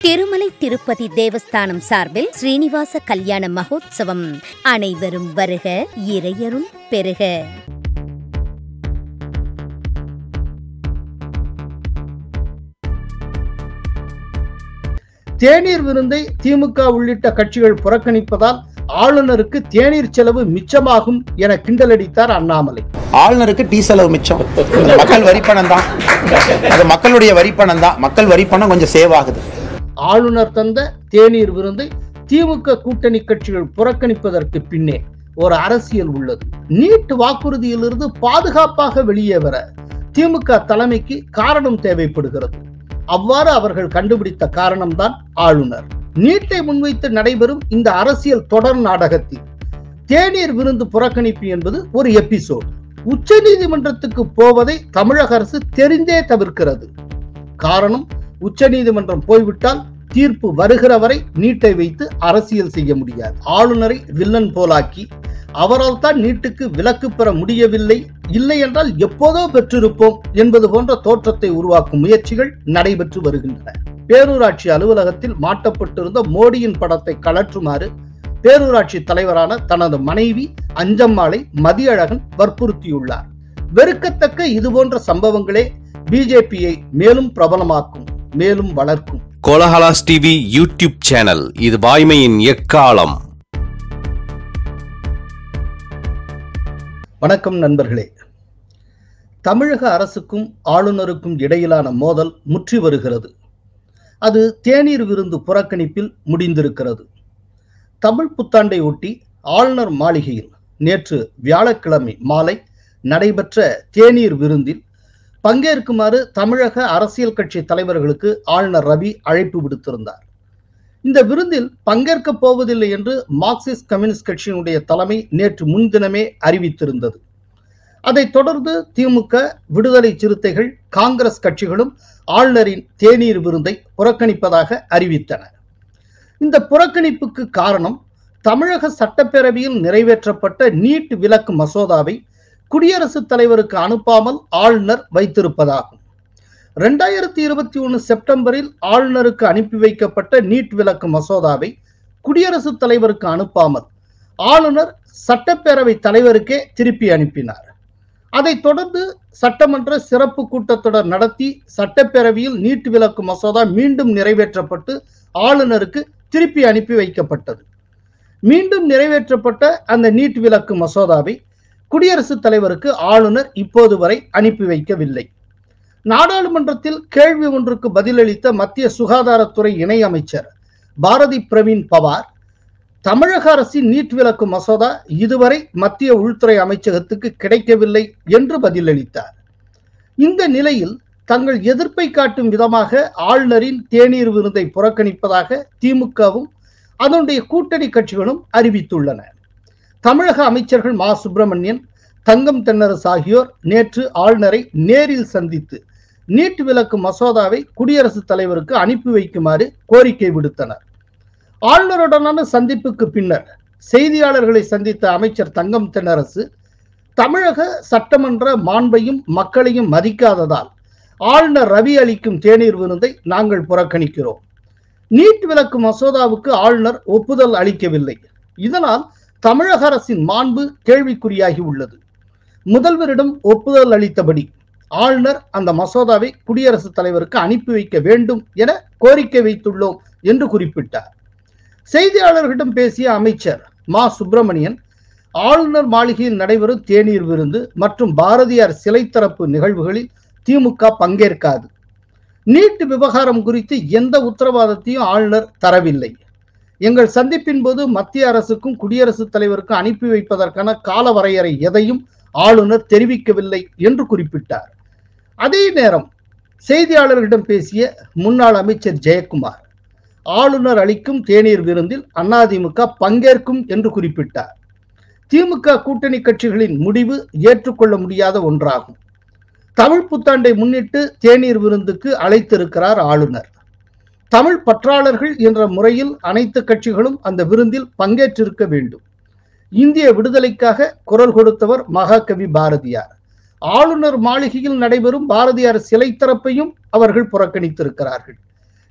திருமலை திருப்பதி தேவஸ்தானம் சார்பில் ஸ்ரீனிவாச கல்யாண மகோத்சவம் அனைவரும் வருக இறையருள் பெறுக தேநீர் விருந்தை திமுக உள்ளிட்ட கட்சிகள் புறக்கணிப்பதால் ஆளுநருக்கு தேநீர் செலவு மிச்சமாகும் என கிண்டலடித்தார் அண்ணாமலை ஆளுநருக்கு டீ செலவு மிச்சம் இந்த மக்கள் வரிப்பணம் தான் அது மக்களுடைய வரிப்பணம் தான் மக்கள் வரிப்பணம் கொஞ்சம் சேவ் ஆகுது ஆளுநர் தந்த தேநீர் விருந்தை திமுக கூட்டணி கட்சிகள் புறக்கணிப்பதற்கு பின்னே ஒரு அரசியல் உள்ளது நீட் வாக்குறுதியிலிருந்து பாதுகாப்பாக வெளியே வர திமுக தலைமைக்கு காரணம் தேவைப்படுகிறது அவ்வாறு அவர்கள் கண்டுபிடித்த காரணம்தான் ஆளுநர் நீட்டை முன்வைத்து நடைபெறும் இந்த அரசியல் தொடர் நாடகத்தில் தேநீர் விருந்து புறக்கணிப்பு என்பது ஒரு எபிசோட் உச்ச நீதிமன்றத்துக்கு போவதை தமிழக அரசு தெரிந்தே தவிர்க்கிறது காரணம் உச்சநீதிமன்றம் போய்விட்டால் தீர்ப்பு வருகிற வரை நீட்டை வைத்து அரசியல் செய்ய முடியாது ஆளுநரை வில்லன் போலாக்கி அவரால் தான் நீட்டுக்கு விலக்கு பெற முடியவில்லை இல்லை என்றால் எப்போதோ பெற்றிருப்போம் என்பது போன்ற தோற்றத்தை உருவாக்கும் முயற்சிகள் நடைபெற்று வருகின்றன பேரூராட்சி அலுவலகத்தில் மாட்டப்பட்டிருந்த மோடியின் படத்தை கலற்றுமாறு பேரூராட்சி தலைவரான தனது மனைவி அஞ்சம்மாளை மதியழகன் வற்புறுத்தியுள்ளார் வெறுக்கத்தக்க இதுபோன்ற சம்பவங்களே பிஜேபியை மேலும் பிரபலமாக்கும் மேலும் வளர்க்கும் கோலஹலாஸ் டிவி யூடியூப் சேனல் இது வாய்மையின் எக்காலம் வணக்கம் நண்பர்களே தமிழக அரசுக்கும் ஆளுநருக்கும் இடையிலான மோதல் முற்றி வருகிறது அது தேநீர் விருந்து புறக்கணிப்பில் முடிந்திருக்கிறது தமிழ் புத்தாண்டை ஒட்டி ஆளுநர் மாளிகையில் நேற்று வியாழக்கிழமை மாலை நடைபெற்ற தேநீர் விருந்தில் பங்கேற்குமாறு தமிழக அரசியல் கட்சி தலைவர்களுக்கு ஆளுநர் ரவி அழைப்பு விடுத்திருந்தார் இந்த விருந்தில் பங்கேற்கப் போவதில்லை என்று மார்க்சிஸ்ட் கம்யூனிஸ்ட் கட்சியினுடைய தலைமை நேற்று முன்தினமே அறிவித்திருந்தது அதைத் தொடர்ந்து திமுக விடுதலை சிறுத்தைகள் காங்கிரஸ் கட்சிகளும் ஆளுநரின் தேநீர் விருந்தை புறக்கணிப்பதாக அறிவித்தன இந்த புறக்கணிப்புக்கு காரணம் தமிழக சட்டப்பேரவையில் நிறைவேற்றப்பட்ட நீட் விலக்கு மசோதாவை குடியரசுத் தலைவருக்கு அனுப்பாமல் ஆளுநர் வைத்திருப்பதாகும் ரெண்டாயிரத்தி இருபத்தி ஒன்று செப்டம்பரில் ஆளுநருக்கு அனுப்பி வைக்கப்பட்ட நீட் விலக்கு மசோதாவை குடியரசுத் தலைவருக்கு அனுப்பாமல் ஆளுநர் சட்டப்பேரவை தலைவருக்கே திருப்பி அனுப்பினார் அதைத் தொடர்ந்து சட்டமன்ற சிறப்பு கூட்டத்தொடர் நடத்தி சட்டப்பேரவையில் நீட் விலக்கு மசோதா மீண்டும் நிறைவேற்றப்பட்டு ஆளுநருக்கு திருப்பி அனுப்பி வைக்கப்பட்டது மீண்டும் நிறைவேற்றப்பட்ட அந்த நீட் விலக்கு மசோதாவை குடியரசுத் தலைவருக்கு ஆளுநர் இப்போது வரை அனுப்பி வைக்கவில்லை நாடாளுமன்றத்தில் கேள்வி ஒன்றுக்கு பதிலளித்த மத்திய சுகாதாரத்துறை இணை அமைச்சர் பாரதி பிரவீன் பவார் தமிழக அரசின் நீட் விலக்கு மசோதா இதுவரை மத்திய உள்துறை அமைச்சகத்துக்கு கிடைக்கவில்லை என்று பதிலளித்தார் இந்த நிலையில் தங்கள் எதிர்ப்பை காட்டும் விதமாக ஆளுநரின் தேநீர் விருந்தை புறக்கணிப்பதாக திமுகவும் அதனுடைய கூட்டணி கட்சிகளும் அறிவித்துள்ளன தமிழக அமைச்சர்கள் மா சுப்பிரமணியன் தங்கம் தென்னரசு ஆகியோர் நேற்று ஆளுநரை நேரில் சந்தித்து நீட் விலக்கு மசோதாவை குடியரசுத் தலைவருக்கு அனுப்பி வைக்குமாறு கோரிக்கை விடுத்தனர் ஆளுநருடனான சந்திப்புக்கு பின்னர் செய்தியாளர்களை சந்தித்த அமைச்சர் தங்கம் தென்னரசு தமிழக சட்டமன்ற மாண்பையும் மக்களையும் மதிக்காததால் ஆளுநர் ரவி அளிக்கும் தேநீர் விருந்தை நாங்கள் புறக்கணிக்கிறோம் நீட் விலக்கு மசோதாவுக்கு ஆளுநர் ஒப்புதல் அளிக்கவில்லை இதனால் தமிழக அரசின் மாண்பு கேள்விக்குறியாகி உள்ளது முதல்வரிடம் ஒப்புதல் அளித்தபடி ஆளுநர் அந்த மசோதாவை குடியரசுத் தலைவருக்கு அனுப்பி வைக்க வேண்டும் என கோரிக்கை வைத்துள்ளோம் என்று குறிப்பிட்டார் செய்தியாளர்களிடம் பேசிய அமைச்சர் மா சுப்பிரமணியன் ஆளுநர் மாளிகையில் நடைபெறும் தேநீர் விருந்து மற்றும் பாரதியார் சிலை திறப்பு நிகழ்வுகளில் திமுக பங்கேற்காது நீட் விவகாரம் குறித்து எந்த உத்தரவாதத்தையும் ஆளுநர் தரவில்லை எங்கள் சந்திப்பின் போது மத்திய அரசுக்கும் குடியரசுத் தலைவருக்கும் அனுப்பி வைப்பதற்கான கால வரையறை எதையும் ஆளுநர் தெரிவிக்கவில்லை என்று குறிப்பிட்டார் அதே நேரம் செய்தியாளர்களிடம் பேசிய முன்னாள் அமைச்சர் ஜெயக்குமார் ஆளுநர் அளிக்கும் தேநீர் விருந்தில் அதிமுக பங்கேற்கும் என்று குறிப்பிட்டார் திமுக கூட்டணி கட்சிகளின் முடிவு ஏற்றுக்கொள்ள முடியாத ஒன்றாகும் தமிழ் புத்தாண்டை முன்னிட்டு தேநீர் விருந்துக்கு அழைத்திருக்கிறார் ஆளுநர் தமிழ் பற்றாளர்கள் என்ற முறையில் அனைத்து கட்சிகளும் அந்த விருந்தில் பங்கேற்றிருக்க வேண்டும் இந்திய விடுதலைக்காக குரல் கொடுத்தவர் மகாகவி பாரதியார் ஆளுநர் மாளிகையில் நடைபெறும் பாரதியார் சிலை திறப்பையும் அவர்கள் புறக்கணித்திருக்கிறார்கள்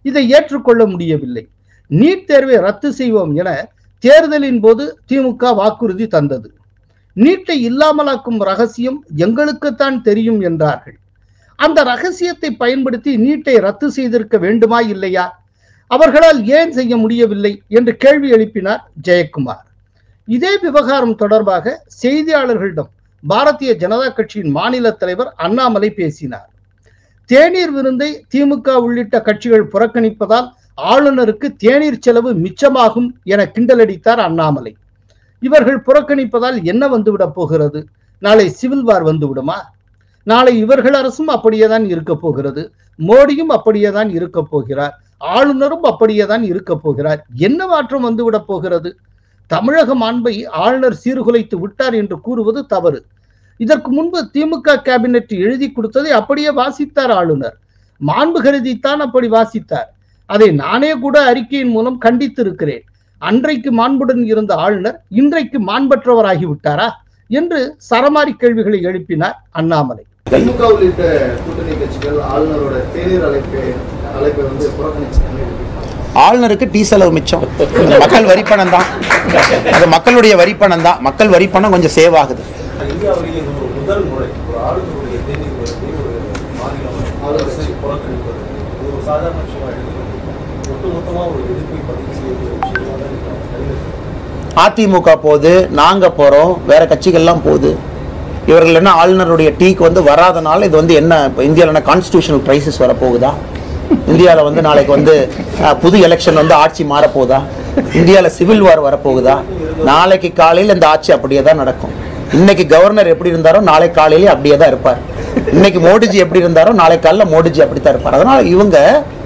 இதை ஏற்றுக்கொள்ள முடியவில்லை நீட் தேர்வை ரத்து செய்வோம் என தேர்தலின் போது திமுக வாக்குறுதி தந்தது நீட்டை இல்லாமலாக்கும் ரகசியம் எங்களுக்குத்தான் தெரியும் என்றார்கள் அந்த ரகசியத்தை பயன்படுத்தி நீட்டை ரத்து செய்திருக்க வேண்டுமா இல்லையா அவர்களால் ஏன் செய்ய முடியவில்லை என்று கேள்வி எழுப்பினார் ஜெயக்குமார் இதே விவகாரம் தொடர்பாக செய்தியாளர்களிடம் பாரதிய ஜனதா கட்சியின் மாநில தலைவர் அண்ணாமலை பேசினார் தேநீர் விருந்தை திமுக உள்ளிட்ட கட்சிகள் புறக்கணிப்பதால் ஆளுநருக்கு தேநீர் செலவு மிச்சமாகும் என கிண்டலடித்தார் அண்ணாமலை இவர்கள் புறக்கணிப்பதால் என்ன வந்துவிடப் போகிறது நாளை சிவில் வார் வந்து விடுமா நாளை இவர்கள் அரசும் அப்படியே தான் இருக்க போகிறது மோடியும் அப்படியே தான் இருக்க போகிறார் ஆளுநரும் அப்படியே தான் இருக்க போகிறார் என்ன மாற்றம் வந்துவிடப் போகிறது தமிழக மாண்பை ஆளுநர் சீர்குலைத்து விட்டார் என்று கூறுவது தவறு இதற்கு முன்பு திமுக கேபினெட் எழுதி கொடுத்ததை அப்படியே வாசித்தார் ஆளுநர் மாண்பு கருதித்தான் அப்படி வாசித்தார் அதை நானே கூட அறிக்கையின் மூலம் கண்டித்திருக்கிறேன் அன்றைக்கு மாண்புடன் இருந்த ஆளுநர் இன்றைக்கு மாண்பற்றவராகி விட்டாரா என்று சரமாரி கேள்விகளை எழுப்பினார் அண்ணாமலை திமுக உள்ளிட்ட கூட்டணி கட்சிகள் ஆளுநரோட தேநீர் அழைப்பை அழைப்பை வந்து புறக்கணிச்சாங்க ஆளுநருக்கு டீ செலவு மிச்சம் இந்த மக்கள் வரி பணம் தான் அது மக்களுடைய வரி பணம் தான் மக்கள் வரி பணம் கொஞ்சம் சேவ் ஆகுது இந்தியாவிலேயே இது ஒரு முதல் முறை ஒரு ஆளுநருடைய தேநீர் வருது ஒரு மாநிலம் அரசை புறக்கணிப்பது இது ஒரு சாதாரண விஷயமா எடுத்துக்கிறது ஒட்டுமொத்தமாக ஒரு எதிர்ப்பை பதிவு செய்யக்கூடிய விஷயமா தான் இதை நான் கருதுகிறேன். அதிமுக போகுது நாங்க போறோம் வேற கட்சிகள்லாம் போகுது இவர்கள் என்ன ஆளுநருடைய டீக்கு வந்து வராதனால இது வந்து என்ன இப்போ இந்தியாவில் என்ன கான்ஸ்டியூஷனல் கிரைசிஸ் வரப்போகுதா இந்தியாவில் வந்து நாளைக்கு வந்து அஹ், புது எலெக்ஷன் வந்து ஆட்சி மாறப்போகுதா இந்தியாவில் சிவில் வார் வரப்போகுதா நாளைக்கு காலையில் இந்த ஆட்சி அப்படியே தான் நடக்கும் இன்னைக்கு கவர்னர் எப்படி இருந்தாரோ நாளை காலையிலே அப்படியே தான் இருப்பார் இன்னைக்கு மோடிஜி எப்படி இருந்தாரோ நாளை காலையில் மோடிஜி அப்படி தான் இருப்பார் அதனால இவங்க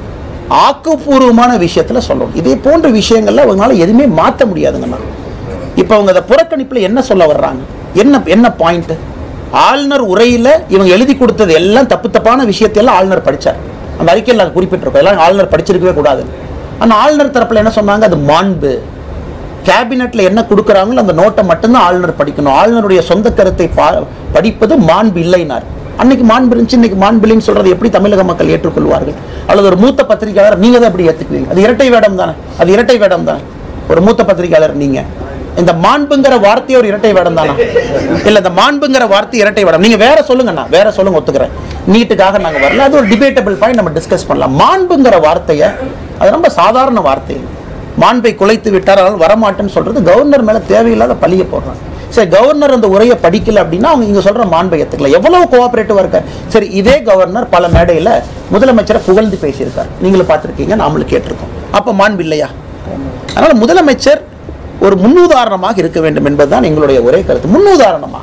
ஆக்கப்பூர்வமான விஷயத்துல சொல்லணும் இதே போன்ற விஷயங்கள்ல அவங்களால எதுவுமே மாற்ற முடியாதுங்கண்ணா இப்போ அவங்க அதை புறக்கணிப்புல என்ன சொல்ல வர்றாங்க என்ன என்ன பாயிண்ட் ஆளுநர் உரையில இவங்க எழுதி கொடுத்தது எல்லாம் தப்பு தப்பான விஷயத்தையெல்லாம் ஆளுநர் படிச்சார் அந்த அறிக்கையில் நாங்கள் குறிப்பிட்டிருக்கோம் எல்லாம் ஆளுநர் படிச்சிருக்கவே கூடாது ஆனா ஆளுநர் தரப்புல என்ன சொன்னாங்க அது மாண்பு கேபினெட்ல என்ன கொடுக்குறாங்களோ அந்த நோட்டை மட்டும்தான் ஆளுநர் படிக்கணும் ஆளுநருடைய சொந்த கருத்தை பா- படிப்பது மாண்பு இல்லைனார் அன்னைக்கு மாண்பு இருந்துச்சு இன்னைக்கு மாண்பு இல்லைன்னு சொல்றது எப்படி தமிழக மக்கள் ஏற்றுக்கொள்வார்கள் அல்லது ஒரு மூத்த பத்திரிகையாளர் நீங்க தான் எப்படி ஏத்துக்குவீங்க அது இரட்டை வேடம் தானே அது இரட்டை வேடம் தானே ஒரு மூத்த பத்திரிகையாளர் நீங்க இந்த மாண்புங்கிற வார்த்தை ஒரு இரட்டை வேடம் தானா இல்ல இந்த மாண்புங்கிற வார்த்தை இரட்டை வேடம் நீங்க வேற சொல்லுங்கண்ணா வேற சொல்லுங்க ஒத்துக்கிறேன் நீட்டுக்காக நாங்க வரல அது ஒரு டிபேட்டபிள் பாயிண்ட் நம்ம டிஸ்கஸ் பண்ணலாம் மாண்புங்கிற வார்த்தையை அது ரொம்ப சாதாரண வார்த்தை மாண்பை குலைத்து விட்டார் அதனால் வரமாட்டேன்னு சொல்றது கவர்னர் மேல தேவையில்லாத பழிய போடுறாங்க சரி கவர்னர் அந்த உரையை படிக்கல அப்படின்னா அவங்க இங்க சொல்ற மாண்பை ஏத்துக்கல எவ்வளவு கோஆபரேட்டிவா இருக்கார் சரி இதே கவர்னர் பல மேடையில முதலமைச்சரை புகழ்ந்து பேசியிருக்கார் நீங்களும் பார்த்திருக்கீங்க நாமளும் கேட்டிருக்கோம் அப்ப மாண்பு இல்லையா அதனால முதலமைச்சர் ஒரு முன்னுதாரணமாக இருக்க வேண்டும் என்பதுதான் எங்களுடைய ஒரே கருத்து முன்னுதாரணமாக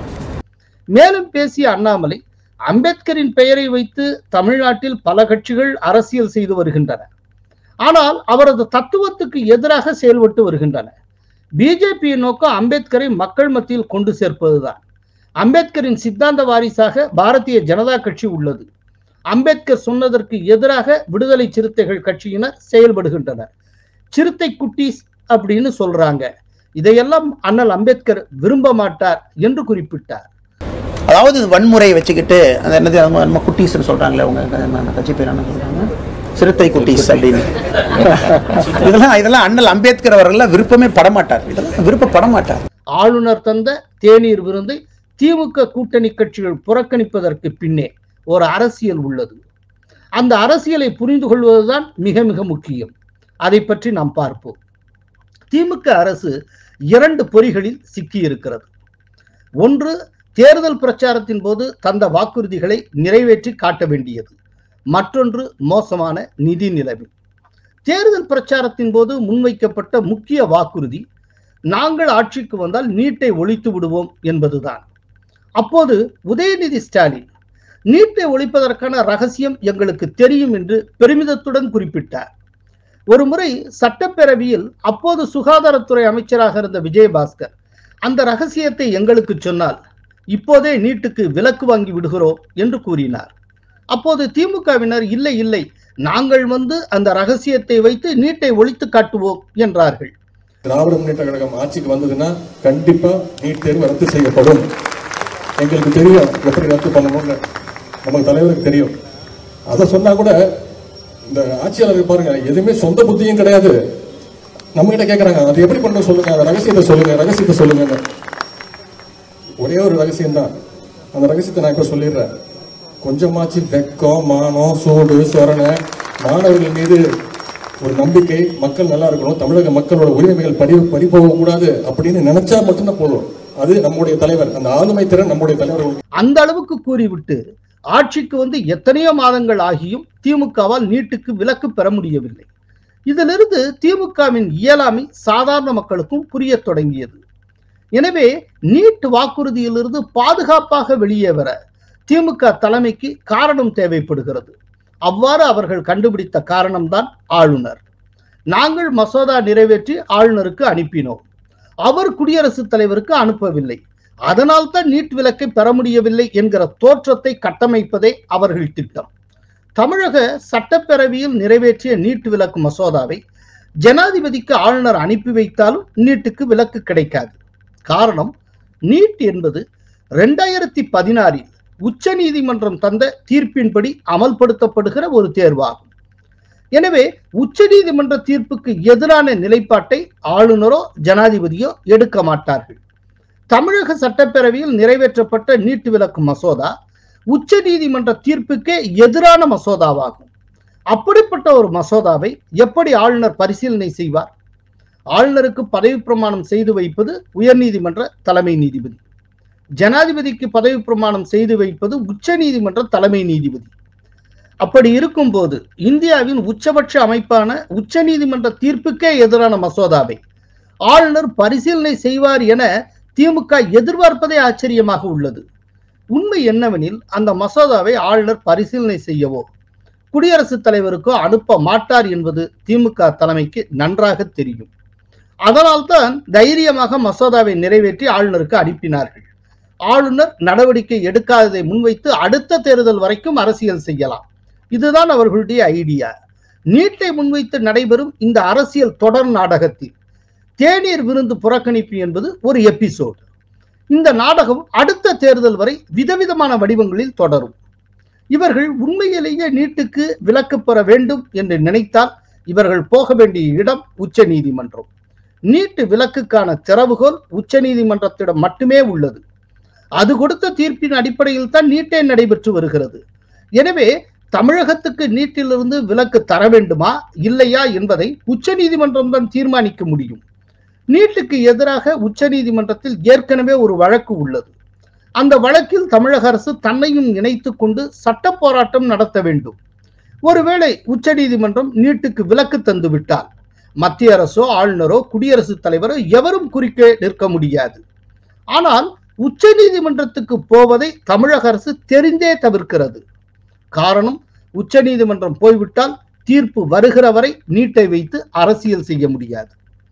மேலும் பேசிய அண்ணாமலை அம்பேத்கரின் பெயரை வைத்து தமிழ்நாட்டில் பல கட்சிகள் அரசியல் செய்து வருகின்றன ஆனால் அவரது தத்துவத்துக்கு எதிராக செயல்பட்டு வருகின்றன பிஜேபியின் நோக்கம் அம்பேத்கரை மக்கள் மத்தியில் கொண்டு சேர்ப்பதுதான் அம்பேத்கரின் சித்தாந்த வாரிசாக பாரதிய ஜனதா கட்சி உள்ளது அம்பேத்கர் சொன்னதற்கு எதிராக விடுதலை சிறுத்தைகள் கட்சியினர் செயல்படுகின்றனர் சிறுத்தை குட்டீஸ் அப்படின்னு சொல்றாங்க இதையெல்லாம் அண்ணல் அம்பேத்கர் விரும்ப மாட்டார் என்று குறிப்பிட்டார் அதாவது வன்முறையை வச்சுக்கிட்டு அந்த என்னது அவங்க நம்ம குட்டீஸ்னு சொல்றாங்களே அவங்க என்ன கட்சி பேர் என்ன சொல்றாங்க சிறுத்தை குட்டீஸ் அப்படின்னு இதெல்லாம் இதெல்லாம் அண்ணல் அம்பேத்கர் அவர்கள் விருப்பமே படமாட்டார் இதெல்லாம் விருப்பப்பட மாட்டார் ஆளுநர் தந்த தேநீர் விருந்தை திமுக கூட்டணி கட்சிகள் புறக்கணிப்பதற்கு பின்னே ஒரு அரசியல் உள்ளது அந்த அரசியலை புரிந்து கொள்வதுதான் மிக மிக முக்கியம் அதை பற்றி நாம் பார்ப்போம் திமுக அரசு இரண்டு பொறிகளில் சிக்கியிருக்கிறது ஒன்று தேர்தல் பிரச்சாரத்தின் போது தந்த வாக்குறுதிகளை நிறைவேற்றி காட்ட வேண்டியது மற்றொன்று மோசமான நிதி நிலைமை தேர்தல் பிரச்சாரத்தின் போது முன்வைக்கப்பட்ட முக்கிய வாக்குறுதி நாங்கள் ஆட்சிக்கு வந்தால் நீட்டை ஒழித்து விடுவோம் என்பதுதான் அப்போது உதயநிதி ஸ்டாலின் நீட்டை ஒழிப்பதற்கான ரகசியம் எங்களுக்கு தெரியும் என்று பெருமிதத்துடன் குறிப்பிட்டார் ஒருமுறை சட்டப்பேரவையில் அப்போது சுகாதாரத்துறை அமைச்சராக இருந்த விஜயபாஸ்கர் அந்த ரகசியத்தை எங்களுக்கு சொன்னால் இப்போதே நீட்டுக்கு விலக்கு வாங்கி விடுகிறோம் என்று கூறினார் அப்போது திமுகவினர் இல்லை இல்லை நாங்கள் வந்து அந்த ரகசியத்தை வைத்து நீட்டை ஒழித்து காட்டுவோம் என்றார்கள் திராவிட முன்னேற்ற கழகம் ஆட்சிக்கு வந்ததுன்னா கண்டிப்பா நீட் தேர்வு ரத்து செய்யப்படும் எங்களுக்கு தெரியும் எப்படி ரத்து பண்ணணும்னு நமக்கு தலைவருக்கு தெரியும் அதை சொன்னா கூட இந்த ஆட்சியாளர் பாருங்க எதுவுமே சொந்த புத்தியும் கிடையாது நம்ம கிட்ட கேக்குறாங்க அது எப்படி பண்ண சொல்லுங்க அந்த ரகசியத்தை சொல்லுங்க ரகசியத்தை சொல்லுங்க ஒரே ஒரு ரகசியம் தான் அந்த ரகசியத்தை நான் இப்ப சொல்லிடுறேன் கொஞ்சமாச்சு வெக்கம் மானம் சூடு சொரணை மாணவர்கள் மீது ஒரு நம்பிக்கை மக்கள் நல்லா இருக்கணும் தமிழக மக்களோட உரிமைகள் படி படி போகக்கூடாது அப்படின்னு நினைச்சா மட்டும்தான் போதும் அது நம்முடைய தலைவர் அந்த ஆளுமை திறன் நம்முடைய தலைவர் அந்த அளவுக்கு கூறிவிட்டு ஆட்சிக்கு வந்து எத்தனையோ மாதங்கள் ஆகியும் திமுகவால் நீட்டுக்கு விலக்கு பெற முடியவில்லை இதிலிருந்து திமுகவின் இயலாமை சாதாரண மக்களுக்கும் புரியத் தொடங்கியது எனவே நீட் வாக்குறுதியிலிருந்து பாதுகாப்பாக வெளியே வர திமுக தலைமைக்கு காரணம் தேவைப்படுகிறது அவ்வாறு அவர்கள் கண்டுபிடித்த காரணம்தான் ஆளுநர் நாங்கள் மசோதா நிறைவேற்றி ஆளுநருக்கு அனுப்பினோம் அவர் குடியரசுத் தலைவருக்கு அனுப்பவில்லை அதனால் தான் நீட் விலக்கை பெற முடியவில்லை என்கிற தோற்றத்தை கட்டமைப்பதே அவர்கள் திட்டம் தமிழக சட்டப்பேரவையில் நிறைவேற்றிய நீட் விலக்கு மசோதாவை ஜனாதிபதிக்கு ஆளுநர் அனுப்பி வைத்தாலும் நீட்டுக்கு விலக்கு கிடைக்காது காரணம் நீட் என்பது ரெண்டாயிரத்தி பதினாறில் உச்ச நீதிமன்றம் தந்த தீர்ப்பின்படி அமல்படுத்தப்படுகிற ஒரு தேர்வாகும் எனவே உச்ச நீதிமன்ற தீர்ப்புக்கு எதிரான நிலைப்பாட்டை ஆளுநரோ ஜனாதிபதியோ எடுக்க மாட்டார்கள் தமிழக சட்டப்பேரவையில் நிறைவேற்றப்பட்ட நீட்டு விலக்கு மசோதா உச்ச நீதிமன்ற தீர்ப்புக்கே எதிரான மசோதாவாகும் அப்படிப்பட்ட ஒரு மசோதாவை எப்படி ஆளுநர் பரிசீலனை செய்வார் ஆளுநருக்கு பதவி பிரமாணம் செய்து வைப்பது உயர்நீதிமன்ற தலைமை நீதிபதி ஜனாதிபதிக்கு பதவி பிரமாணம் செய்து வைப்பது உச்ச நீதிமன்ற தலைமை நீதிபதி அப்படி இருக்கும்போது இந்தியாவின் உச்சபட்ச அமைப்பான உச்ச நீதிமன்ற தீர்ப்புக்கே எதிரான மசோதாவை ஆளுநர் பரிசீலனை செய்வார் என திமுக எதிர்பார்ப்பதே ஆச்சரியமாக உள்ளது உண்மை என்னவெனில் அந்த மசோதாவை ஆளுநர் பரிசீலனை செய்யவோ குடியரசுத் தலைவருக்கோ அனுப்ப மாட்டார் என்பது திமுக தலைமைக்கு நன்றாக தெரியும் அதனால்தான் தைரியமாக மசோதாவை நிறைவேற்றி ஆளுநருக்கு அனுப்பினார்கள் ஆளுநர் நடவடிக்கை எடுக்காததை முன்வைத்து அடுத்த தேர்தல் வரைக்கும் அரசியல் செய்யலாம் இதுதான் அவர்களுடைய ஐடியா நீட்டை முன்வைத்து நடைபெறும் இந்த அரசியல் தொடர் நாடகத்தில் தேநீர் விருந்து புறக்கணிப்பு என்பது ஒரு எபிசோடு இந்த நாடகம் அடுத்த தேர்தல் வரை விதவிதமான வடிவங்களில் தொடரும் இவர்கள் உண்மையிலேயே நீட்டுக்கு விலக்கு பெற வேண்டும் என்று நினைத்தால் இவர்கள் போக வேண்டிய இடம் உச்ச நீதிமன்றம் நீட்டு விலக்குக்கான திறவுகோல் உச்ச நீதிமன்றத்திடம் மட்டுமே உள்ளது அது கொடுத்த தீர்ப்பின் அடிப்படையில் தான் நீட்டே நடைபெற்று வருகிறது எனவே தமிழகத்துக்கு நீட்டிலிருந்து விலக்கு தர வேண்டுமா இல்லையா என்பதை உச்ச நீதிமன்றம் தான் தீர்மானிக்க முடியும் நீட்டுக்கு எதிராக உச்ச நீதிமன்றத்தில் ஏற்கனவே ஒரு வழக்கு உள்ளது அந்த வழக்கில் தமிழக அரசு தன்னையும் இணைத்துக் கொண்டு சட்ட போராட்டம் நடத்த வேண்டும் ஒருவேளை உச்ச நீதிமன்றம் நீட்டுக்கு விலக்கு தந்து விட்டால் மத்திய அரசோ ஆளுநரோ குடியரசுத் தலைவரோ எவரும் குறுக்கே நிற்க முடியாது ஆனால் உச்ச நீதிமன்றத்துக்கு போவதை தமிழக அரசு தெரிந்தே தவிர்க்கிறது காரணம் உச்ச நீதிமன்றம் போய்விட்டால் தீர்ப்பு வருகிற வரை நீட்டை வைத்து அரசியல் செய்ய முடியாது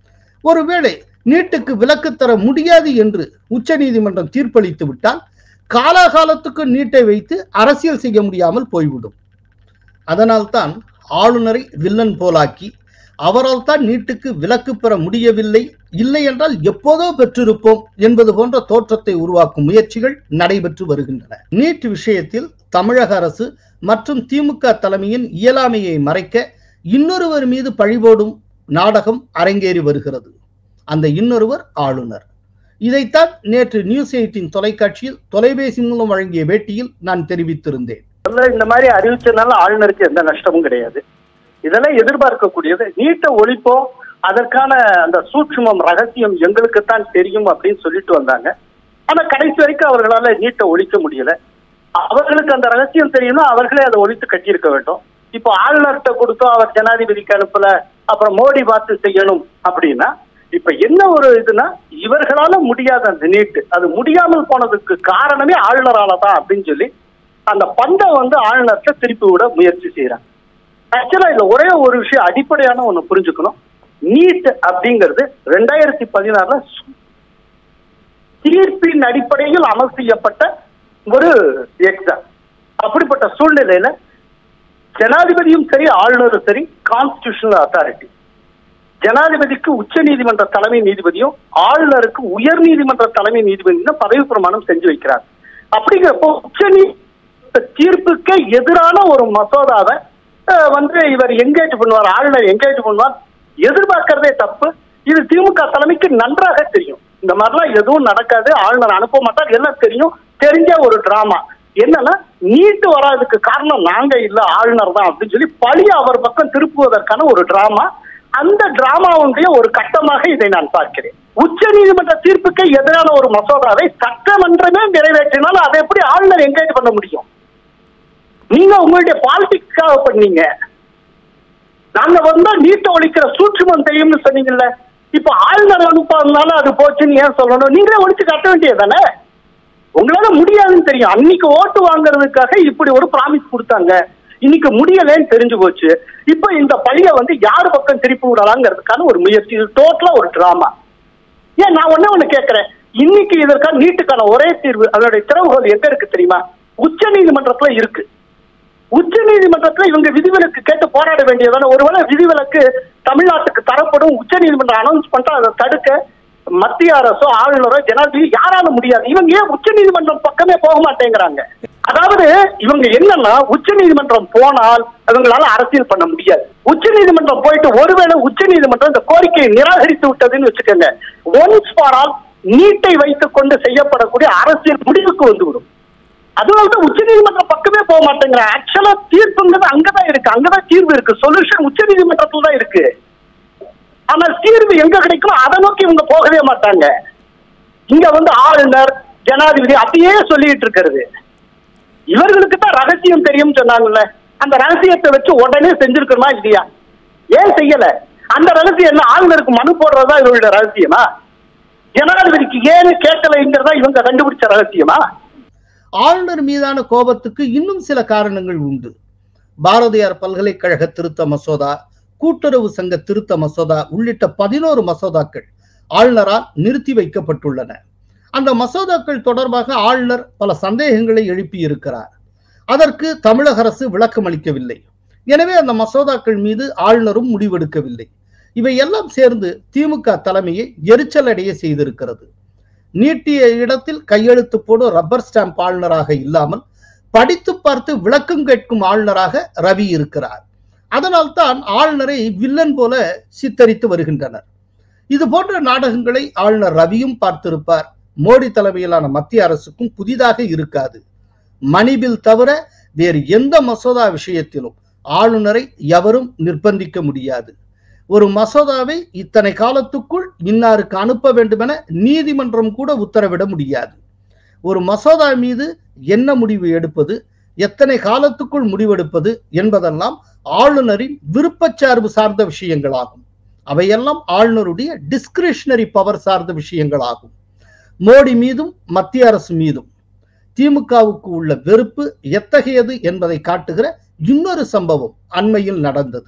ஒருவேளை நீட்டுக்கு விலக்கு தர முடியாது என்று உச்ச நீதிமன்றம் தீர்ப்பளித்து விட்டால் காலாகாலத்துக்கு நீட்டை வைத்து அரசியல் செய்ய முடியாமல் போய்விடும் அதனால்தான் ஆளுநரை வில்லன் போலாக்கி அவரால் தான் நீட்டுக்கு விலக்கு பெற முடியவில்லை இல்லை என்றால் எப்போதோ பெற்றிருப்போம் என்பது போன்ற தோற்றத்தை உருவாக்கும் முயற்சிகள் நடைபெற்று வருகின்றன நீட் விஷயத்தில் தமிழக அரசு மற்றும் திமுக தலைமையின் இயலாமையை மறைக்க இன்னொருவர் மீது பழிபோடும் நாடகம் அரங்கேறி வருகிறது அந்த இன்னொருவர் ஆளுநர் இதைத்தான் நேற்று நியூஸ் எயிட்டின் தொலைக்காட்சியில் தொலைபேசி மூலம் வழங்கிய பேட்டியில் நான் தெரிவித்திருந்தேன் முதல்ல இந்த மாதிரி அறிவிச்சதுனால ஆளுநருக்கு எந்த நஷ்டமும் கிடையாது இதெல்லாம் எதிர்பார்க்கக்கூடியது நீட்டை ஒழிப்போம் அதற்கான அந்த சூட்சுமம் ரகசியம் எங்களுக்கு தான் தெரியும் அப்படின்னு சொல்லிட்டு வந்தாங்க ஆனா கடைசி வரைக்கும் அவர்களால நீட்டை ஒழிக்க முடியல அவர்களுக்கு அந்த ரகசியம் தெரியும்னா அவர்களே அதை ஒழித்து கட்டியிருக்க வேண்டும் இப்போ ஆளுநர்கிட்ட கொடுத்தோம் அவர் ஜனாதிபதிக்கு அனுப்பல அப்புறம் மோடி பார்த்து செய்யணும் அப்படின்னா இப்ப என்ன ஒரு இதுனா இவர்களால முடியாத அந்த நீட்டு அது முடியாமல் போனதுக்கு காரணமே ஆளுநரால தான் அப்படின்னு சொல்லி அந்த பந்தை வந்து ஆளுநர்கிட்ட திருப்பி விட முயற்சி செய்யறாங்க ஆக்சுவலா இதுல ஒரே ஒரு விஷயம் அடிப்படையான ஒண்ணு புரிஞ்சுக்கணும் நீட் அப்படிங்கிறது ரெண்டாயிரத்தி பதினாறுல தீர்ப்பின் அடிப்படையில் அமல் செய்யப்பட்ட ஒரு எக்ஸாம் அப்படிப்பட்ட சூழ்நிலையில ஜனாதிபதியும் சரி ஆளுநரும் சரி கான்ஸ்டிடியூஷனல் அத்தாரிட்டி ஜனாதிபதிக்கு உச்ச நீதிமன்ற தலைமை நீதிபதியும் ஆளுநருக்கு உயர் நீதிமன்ற தலைமை நீதிபதியும் பதவி பிரமாணம் செஞ்சு வைக்கிறாங்க அப்படிங்கிறப்போ உச்ச நீ தீர்ப்புக்கு எதிரான ஒரு மசோதாவை அஹ், வந்து இவர் என்கேஜ் பண்ணுவார் ஆளுநர் என்கேஜ் பண்ணுவார் எதிர்பார்க்கறதே தப்பு இது திமுக தலைமைக்கு நன்றாக தெரியும் இந்த மாதிரிலாம் எதுவும் நடக்காது ஆளுநர் அனுப்ப மாட்டார் எல்லாம் தெரியும் தெரிஞ்ச ஒரு டிராமா என்னன்னா நீட்டு வராதுக்கு காரணம் நாங்க இல்ல ஆளுநர் தான் அப்படின்னு சொல்லி பழி அவர் பக்கம் திருப்புவதற்கான ஒரு டிராமா அந்த டிராமாவுடைய ஒரு கட்டமாக இதை நான் பார்க்கிறேன் உச்ச நீதிமன்ற தீர்ப்புக்கு எதிரான ஒரு மசோதாவை சட்டமன்றமே நிறைவேற்றினால் அதை எப்படி ஆளுநர் என்கேஜ் பண்ண முடியும் நீங்க உங்களுடைய பாலிடிக்ஸ்க்காக பண்ணீங்க நாங்க வந்தா நீட்டை ஒழிக்கிற சூட்சுமம் தெரியும்னு சொன்னீங்கல்ல இப்ப ஆளுநர் அனுப்பாதனால அது போச்சுன்னு ஏன் சொல்லணும் நீங்களே ஒழிச்சு கட்ட வேண்டியதானே உங்களால முடியாதுன்னு தெரியும் அன்னைக்கு ஓட்டு வாங்குறதுக்காக இப்படி ஒரு ப்ராமிஸ் கொடுத்தாங்க இன்னைக்கு முடியலன்னு தெரிஞ்சு போச்சு இப்போ இந்த பழிய வந்து யார் பக்கம் திருப்பி விடலாங்கிறதுக்கான ஒரு முயற்சி இது டோட்டலா ஒரு டிராமா ஏன் நான் ஒண்ணே ஒண்ணு கேட்கிறேன் இன்னைக்கு இதற்கான நீட்டுக்கான ஒரே தீர்வு அதனுடைய திறவுகோல் எங்க இருக்கு தெரியுமா உச்ச நீதிமன்றத்துல இருக்கு உச்ச நீதிமன்றத்துல இவங்க விதிவிலக்கு கேட்டு போராட வேண்டியதான ஒருவேளை விதிவிலக்கு தமிழ்நாட்டுக்கு தரப்படும் உச்ச நீதிமன்றம் அனௌன்ஸ் பண்ணிட்டு அதை தடுக்க மத்திய அரசோ ஆளுநரோ ஜனாதிபதி யாரால முடியாது இவங்க ஏன் உச்ச நீதிமன்றம் பக்கமே போக மாட்டேங்கிறாங்க அதாவது இவங்க என்னன்னா உச்ச நீதிமன்றம் போனால் இவங்களால அரசியல் பண்ண முடியாது உச்ச நீதிமன்றம் போயிட்டு ஒருவேளை உச்ச நீதிமன்றம் இந்த கோரிக்கையை நிராகரித்து விட்டதுன்னு வச்சுக்கோங்க ஒன்ஸ் ஃபார் ஆல் நீட்டை வைத்துக் கொண்டு செய்யப்படக்கூடிய அரசியல் முடிவுக்கு வந்துவிடும் அதனாலதான் உச்ச நீதிமன்றம் பக்கமே போக மாட்டேங்கிற ஆக்சுவலா தீர்ப்புங்கிறது அங்கதான் இருக்கு அங்கதான் தீர்வு இருக்கு சொல்யூஷன் உச்ச நீதிமன்றத்துல தான் இருக்கு ஆனா தீர்வு எங்க கிடைக்கும் அதை நோக்கி இவங்க போகவே மாட்டாங்க இங்க வந்து ஆளுநர் ஜனாதிபதி அப்படியே சொல்லிட்டு இருக்கிறது இவர்களுக்கு தான் ரகசியம் தெரியும் சொன்னாங்கல்ல அந்த ரகசியத்தை வச்சு உடனே செஞ்சிருக்கணுமா இல்லையா ஏன் செய்யல அந்த ரகசியம் என்ன ஆளுநருக்கு மனு போடுறதா இவங்களுடைய ரகசியமா ஜனாதிபதிக்கு ஏன்னு கேட்கலைங்கிறதா இவங்க கண்டுபிடிச்ச ரகசியமா ஆளுநர் மீதான கோபத்துக்கு இன்னும் சில காரணங்கள் உண்டு பாரதியார் பல்கலைக்கழக திருத்த மசோதா கூட்டுறவு சங்க திருத்த மசோதா உள்ளிட்ட பதினோரு மசோதாக்கள் ஆளுநரால் நிறுத்தி வைக்கப்பட்டுள்ளன அந்த மசோதாக்கள் தொடர்பாக ஆளுநர் பல சந்தேகங்களை எழுப்பியிருக்கிறார் அதற்கு தமிழக அரசு விளக்கம் அளிக்கவில்லை எனவே அந்த மசோதாக்கள் மீது ஆளுநரும் முடிவெடுக்கவில்லை இவை எல்லாம் சேர்ந்து திமுக தலைமையை எரிச்சல் அடைய செய்திருக்கிறது நீட்டிய இடத்தில் கையெழுத்து போடும் ரப்பர் ஸ்டாம்ப் ஆளுநராக இல்லாமல் படித்து பார்த்து விளக்கம் கேட்கும் ஆளுநராக ரவி இருக்கிறார் அதனால்தான் ஆளுநரை வில்லன் போல சித்தரித்து வருகின்றனர் இது போன்ற நாடகங்களை ஆளுநர் ரவியும் பார்த்திருப்பார் மோடி தலைமையிலான மத்திய அரசுக்கும் புதிதாக இருக்காது மணிபில் தவிர வேறு எந்த மசோதா விஷயத்திலும் ஆளுநரை எவரும் நிர்பந்திக்க முடியாது ஒரு மசோதாவை இத்தனை காலத்துக்குள் இன்னாருக்கு அனுப்ப வேண்டுமென நீதிமன்றம் கூட உத்தரவிட முடியாது ஒரு மசோதா மீது என்ன முடிவு எடுப்பது எத்தனை காலத்துக்குள் முடிவெடுப்பது என்பதெல்லாம் ஆளுநரின் விருப்பச்சார்பு சார்ந்த விஷயங்களாகும் அவையெல்லாம் ஆளுநருடைய டிஸ்கிரிஷனரி பவர் சார்ந்த விஷயங்களாகும் மோடி மீதும் மத்திய அரசு மீதும் திமுகவுக்கு உள்ள வெறுப்பு எத்தகையது என்பதை காட்டுகிற இன்னொரு சம்பவம் அண்மையில் நடந்தது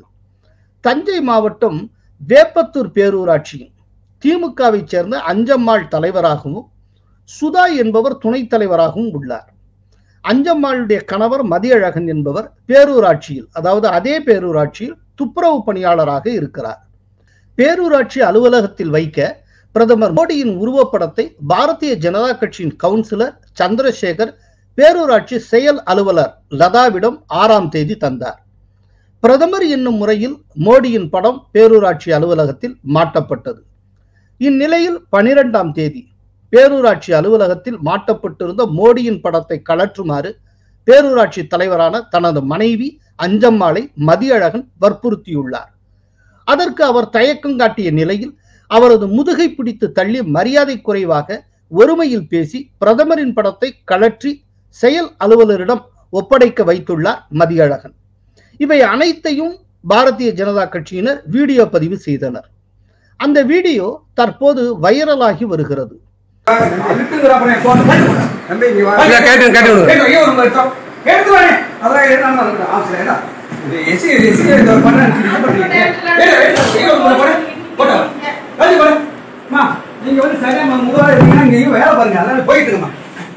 தஞ்சை மாவட்டம் வேப்பத்தூர் பேரூராட்சியின் திமுகவை சேர்ந்த அஞ்சம்மாள் தலைவராகவும் சுதா என்பவர் துணைத் தலைவராகவும் உள்ளார் அஞ்சம்மாளுடைய கணவர் மதியழகன் என்பவர் பேரூராட்சியில் அதாவது அதே பேரூராட்சியில் துப்புரவு பணியாளராக இருக்கிறார் பேரூராட்சி அலுவலகத்தில் வைக்க பிரதமர் மோடியின் உருவப்படத்தை பாரதிய ஜனதா கட்சியின் கவுன்சிலர் சந்திரசேகர் பேரூராட்சி செயல் அலுவலர் லதாவிடம் ஆறாம் தேதி தந்தார் பிரதமர் என்னும் முறையில் மோடியின் படம் பேரூராட்சி அலுவலகத்தில் மாட்டப்பட்டது இந்நிலையில் பனிரெண்டாம் தேதி பேரூராட்சி அலுவலகத்தில் மாட்டப்பட்டிருந்த மோடியின் படத்தை கலற்றுமாறு பேரூராட்சி தலைவரான தனது மனைவி அஞ்சம்மாளை மதியழகன் வற்புறுத்தியுள்ளார் அதற்கு அவர் தயக்கம் காட்டிய நிலையில் அவரது முதுகை பிடித்து தள்ளி மரியாதை குறைவாக ஒருமையில் பேசி பிரதமரின் படத்தை கலற்றி செயல் அலுவலரிடம் ஒப்படைக்க வைத்துள்ளார் மதியழகன் இவை அனைத்தையும் பாரதிய ஜனதா கட்சியினர் வீடியோ பதிவு செய்தனர் அந்த வீடியோ தற்போது வைரலாகி வருகிறது நீங்க வந்து சரியா முதலாளி இருக்கீங்கன்னா இங்கேயும் வேலை பாருங்க அதெல்லாம் போயிட்டு இருக்குமா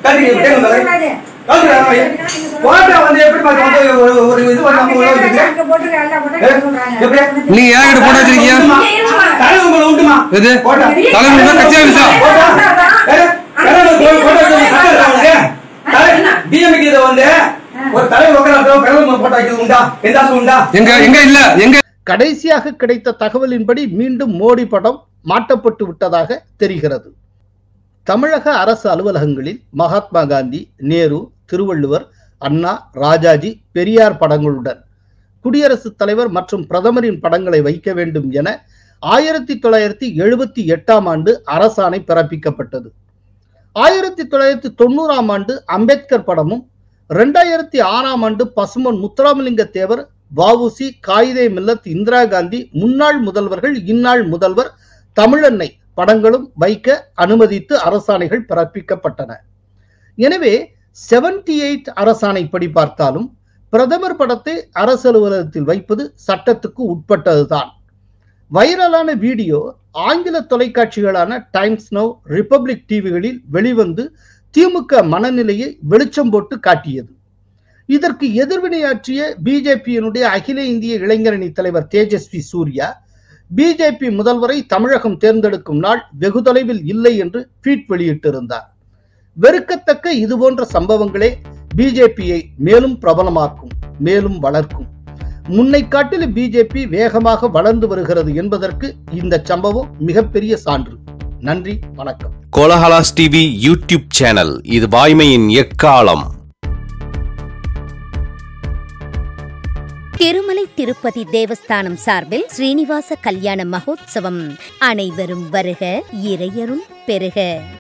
போட்டா வந்து எப்படி பார்த்து வந்து ஒரு ஒரு இது வந்து நம்ம உள்ள வச்சுட்டு எப்படி நீங்க யார்கிட்ட போட்டோ வச்சிருக்கீங்க தலைவர் உங்களை உண்டுமா எது போட்டா தலைவர் தான் கட்சி ஆஃபீஸா டிஎம்கே இதை வந்து ஒரு தலைவர் உட்கார பிரதமர் போட்டோ வைக்கிறது உண்டா எந்தாச்சும் உண்டா எங்க எங்க இல்ல எங்க கடைசியாக கிடைத்த தகவலின்படி மீண்டும் மோடி படம் மாட்டப்பட்டு விட்டதாக தெரிகிறது தமிழக அரசு அலுவலகங்களில் மகாத்மா காந்தி நேரு திருவள்ளுவர் அண்ணா ராஜாஜி பெரியார் படங்களுடன் குடியரசுத் தலைவர் மற்றும் பிரதமரின் படங்களை வைக்க வேண்டும் என ஆயிரத்தி தொள்ளாயிரத்தி எழுபத்தி எட்டாம் ஆண்டு அரசாணை பிறப்பிக்கப்பட்டது ஆயிரத்தி தொள்ளாயிரத்தி தொண்ணூறாம் ஆண்டு அம்பேத்கர் படமும் ரெண்டாயிரத்தி ஆறாம் ஆண்டு பசுமன் முத்துராமலிங்க தேவர் வஉசி காயிதே மில்லத் இந்திரா காந்தி முன்னாள் முதல்வர்கள் இந்நாள் முதல்வர் தமிழன்னை படங்களும் வைக்க அனுமதித்து அரசாணைகள் பிறப்பிக்கப்பட்டன எனவே செவன்டி எயிட் அரசாணைப்படி பார்த்தாலும் பிரதமர் படத்தை அரசு அலுவலகத்தில் வைப்பது சட்டத்துக்கு உட்பட்டதுதான் வைரலான வீடியோ ஆங்கில தொலைக்காட்சிகளான டைம்ஸ் நவ் ரிப்பப்ளிக் டிவிகளில் வெளிவந்து திமுக மனநிலையை வெளிச்சம் போட்டு காட்டியது இதற்கு எதிர்வினையாற்றிய பிஜேபியினுடைய அகில இந்திய இளைஞரணி தலைவர் தேஜஸ்வி சூர்யா பிஜேபி முதல்வரை தமிழகம் தேர்ந்தெடுக்கும் நாள் வெகு தொலைவில் இல்லை என்று ட்வீட் வெளியிட்டிருந்தார் வெறுக்கத்தக்க இதுபோன்ற சம்பவங்களே பிஜேபியை மேலும் பிரபலமாக்கும் மேலும் வளர்க்கும் முன்னை காட்டிலும் பிஜேபி வேகமாக வளர்ந்து வருகிறது என்பதற்கு இந்த சம்பவம் மிகப்பெரிய சான்று நன்றி வணக்கம் கோலஹலாஸ் டிவி யூடியூப் சேனல் இது வாய்மையின் எக்காலம் திருமலை திருப்பதி தேவஸ்தானம் சார்பில் ஸ்ரீனிவாச கல்யாண மகோத்சவம் அனைவரும் வருக இறையருள் பெறுக